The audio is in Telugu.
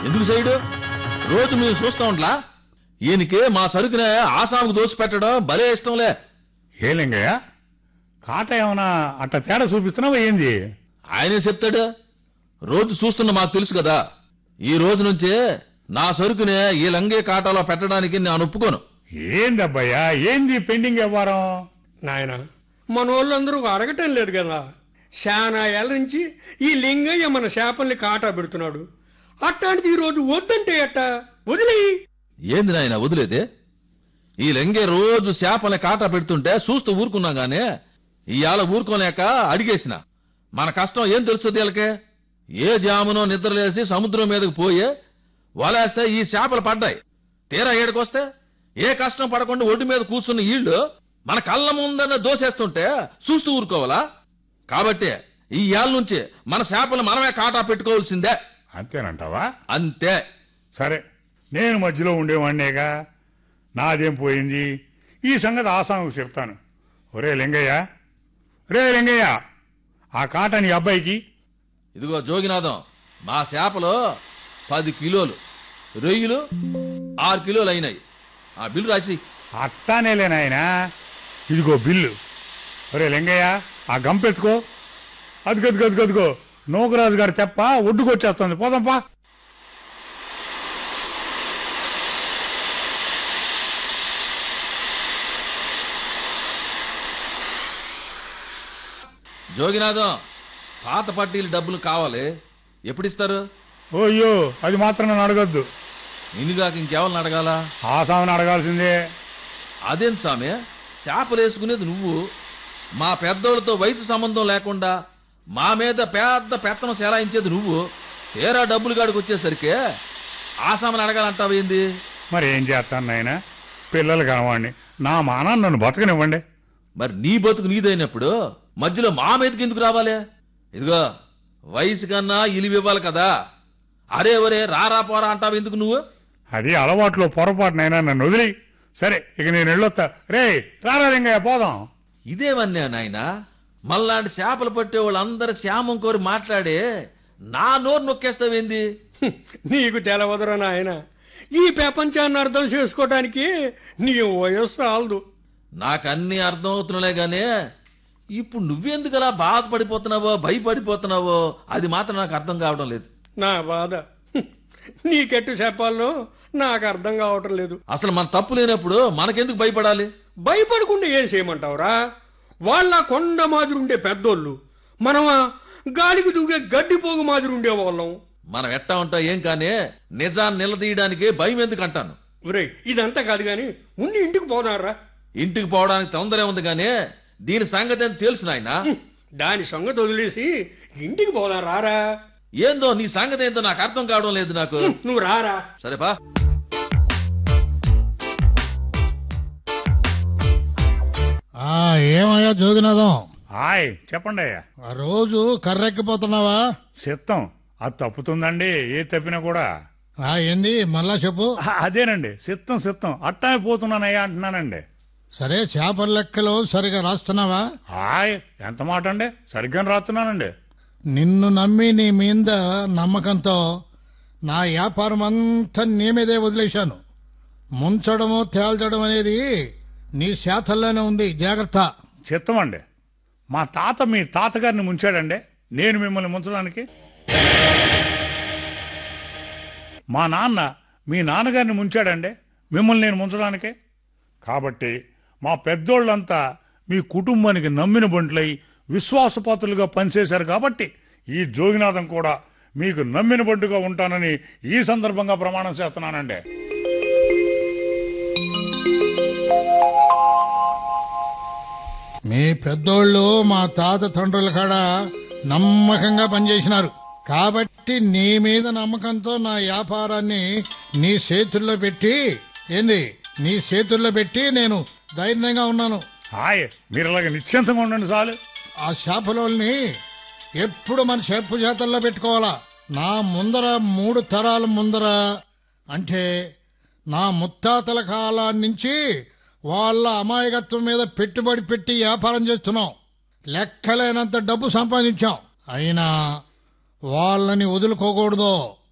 ఎందుకు సైడు రోజు మేము చూస్తా ఉంట్లా ఈయనకి మా సరుకునే ఆసాముకు దోసి పెట్టడం భలే ఇష్టంలే ఏ లింగయ్య కాట ఏమన్నా అట్ట తేడా చూపిస్తున్నావా ఏంది ఆయనే చెప్తాడు రోజు చూస్తున్న మాకు తెలుసు కదా ఈ రోజు నుంచే నా సరుకునే ఈ లంగే కాటాలో పెట్టడానికి నేను ఒప్పుకోను ఏంది అబ్బాయ్యా ఏంది పెండింగ్ వ్యవహారం నాయన మన వాళ్ళందరూ అడగటం లేదు కదా శానా ఏళ్ళ నుంచి ఈ లింగయ్య మన చేపల్ని కాటా పెడుతున్నాడు అట్లాంటిది ఈ రోజు వద్దంటే అట్ట వదిలేయి ఏంది నాయన వదిలేదే ఈ లంగే రోజు చేపల్ని కాటా పెడుతుంటే చూస్తూ ఊరుకున్నాం గానే ఇవాళ ఊరుకోలేక అడిగేసిన మన కష్టం ఏం తెలుస్తుంది వీళ్ళకే ఏ జామునో నిద్రలేసి సముద్రం మీదకి పోయి వలేస్తే ఈ చేపలు పడ్డాయి తీరా ఏడుకొస్తే ఏ కష్టం పడకుండా ఒడ్డు మీద కూర్చున్న ఈళ్ళు మన కళ్ళ ముందన్న దోసేస్తుంటే చూస్తూ ఊరుకోవాలా కాబట్టి ఈ ఏళ్ళ నుంచి మన చేపలు మనమే కాటా పెట్టుకోవాల్సిందే అంతేనంటావా అంతే సరే నేను మధ్యలో ఉండేవాడినేగా నాదేం పోయింది ఈ సంగతి ఆసాముకు చెప్తాను ఒరే లింగయ్య రే లింగయ్య ఆ కాట నీ అబ్బాయికి ఇదిగో జోగినాథం మా చేపలు పది కిలోలు రొయ్యలు ఆరు కిలోలు అయినాయి ఆ బిల్లు రాసి అట్టానేలే నాయనా ఇదిగో బిల్లు ఒరే లింగయ్య ఆ గంపెత్తుకో అదిగో అదిగో అదిగో అదిగో నూకరాజు గారు చెప్ప ఒడ్డుకొచ్చేస్తుంది పోదాంపా జోగినాథం పాత పట్టీలు డబ్బులు కావాలి ఎప్పుడు ఇస్తారు ఓయ్యో అది మాత్రం నన్ను అడగొద్దు నిన్నుగాక ఇంకెవరిని అడగాల ఆసాముని అడగాల్సిందే అదేం సామె చేపలు వేసుకునేది నువ్వు మా పెద్దోళ్ళతో వయసు సంబంధం లేకుండా మా మీద పెద్ద పెత్తనం సెలాయించేది నువ్వు తీరా డబ్బులు కాడికి వచ్చేసరికి ఆసామని అడగాలంటావేంది మరి ఏం చేస్తాను నాయన పిల్లలు కనవాడిని నా మానాన్ని నన్ను బతకనివ్వండి మరి నీ బతుకు నీదైనప్పుడు మధ్యలో మా మీదకి ఎందుకు రావాలి ఇదిగో వయసు కన్నా ఇలివి ఇవ్వాలి కదా అరే ఒరే రారా పోరా అంటావు ఎందుకు నువ్వు అది అలవాట్లో పొరపాటునైనా నన్ను వదిలి సరే ఇక నేను వెళ్ళొస్తా రే రారా లింగయ్య పోదాం ఇదేవన్నా నాయన మళ్ళాంటి చేపలు పట్టే వాళ్ళందరూ శ్యామం కోరి మాట్లాడే నా నోరు నొక్కేస్తావేంది హ్మ్, నీకు తెలవదురా నాయన ఈ ప్రపంచాన్ని అర్థం చేసుకోవటానికి నీ వయస్సు రాలదు నాకు అన్ని అర్థం అవుతున్నాలే గానీ ఇప్పుడు నువ్వెందుకు అలా బాధపడిపోతున్నావో భయపడిపోతున్నావో అది మాత్రం నాకు అర్థం కావడం లేదు నా బాధ హ్మ్, నీకెట్టు చెప్పాలో నాకు అర్థం కావటం లేదు అసలు మన తప్పు లేనప్పుడు మనకెందుకు భయపడాలి భయపడకుండా ఏం చేయమంటావురా వాళ్ళ కొండ మాదిరి ఉండే పెద్దోళ్ళు మనమా గాలికి దూగే గడ్డిపోగు మాదిరి ఉండేవాళ్ళం మనం ఎట్టా ఉంటా ఏం కానీ నిజాన్ని నిలదీయడానికి భయం ఎందుకు అంటాను ఒరేయ్ ఇదంతా కాదు గాని ఉండి ఇంటికి పోదారా ఇంటికి పోవడానికి తొందరే ఉంది కానీ దీని సంగతి అని తెలుసు నాయనా దాని సంగతి వదిలేసి ఇంటికి పోదాం రారా ఏందో నీ సంగతి ఏందో నాకు అర్థం కావడం లేదు నాకు హ్మ్, నువ్వు రారా సరేపా ఆ ఏమయ్యా జోగినాథం హాయ్ చెప్పండి అయ్యా ఆ రోజు కర్రెక్కిపోతున్నావా చిత్తం అది తప్పుతుందండి ఏ తప్పినా కూడా ఆ ఏంది మళ్ళా చెప్పు ఆ, అదేనండి సిత్తం సిత్తం అట్టానే పోతున్నానయ్యా అంటున్నానండి సరే చేపల లెక్కలు సరిగా రాస్తున్నావా హాయ్ ఎంత మాట అండి సరిగ్గా రాస్తున్నానండి నిన్ను నమ్మి నీ మీద నమ్మకంతో నా వ్యాపారం అంతా నీ మీదే వదిలేశాను ముంచడము తేల్చడం అనేది నీ శాతల్లోనే ఉంది జాగ్రత్త చిత్తం అండి మా తాత మీ తాతగారిని ముంచాడండి నేను మిమ్మల్ని ముంచడానికి మా నాన్న మీ నాన్నగారిని ముంచాడండి మిమ్మల్ని నేను ముంచడానికే కాబట్టి మా పెద్దోళ్ళంతా మీ కుటుంబానికి నమ్మిన బంట్లై విశ్వాసపాత్రులుగా పనిచేశారు కాబట్టి ఈ జోగినాథం కూడా మీకు నమ్మిన బంటుగా ఉంటానని ఈ సందర్భంగా ప్రమాణం చేస్తున్నానండి మీ పెద్దోళ్ళు మా తాత తండ్రుల కాడ నమ్మకంగా పనిచేసినారు కాబట్టి నీ మీద నమ్మకంతో నా వ్యాపారాన్ని నీ చేతుల్లో పెట్టి ఏంది నీ చేతుల్లో పెట్టి నేను ధైర్యంగా ఉన్నాను హాయ్ మీరు అలాగే నిశ్చింతంగా ఉండండి చాలు ఆ చేపలోల్ని ఎప్పుడు మన చెప్పు చేతల్లో పెట్టుకోవాలా నా ముందర మూడు తరాల ముందర అంటే నా ముత్తాతల కాలం నుంచి వాళ్ళ అమాయకత్వం మీద పెట్టుబడి పెట్టి వ్యాపారం చేస్తున్నాం లెక్కలేనంత డబ్బు సంపాదించాం అయినా వాళ్ళని వదులుకోకూడదు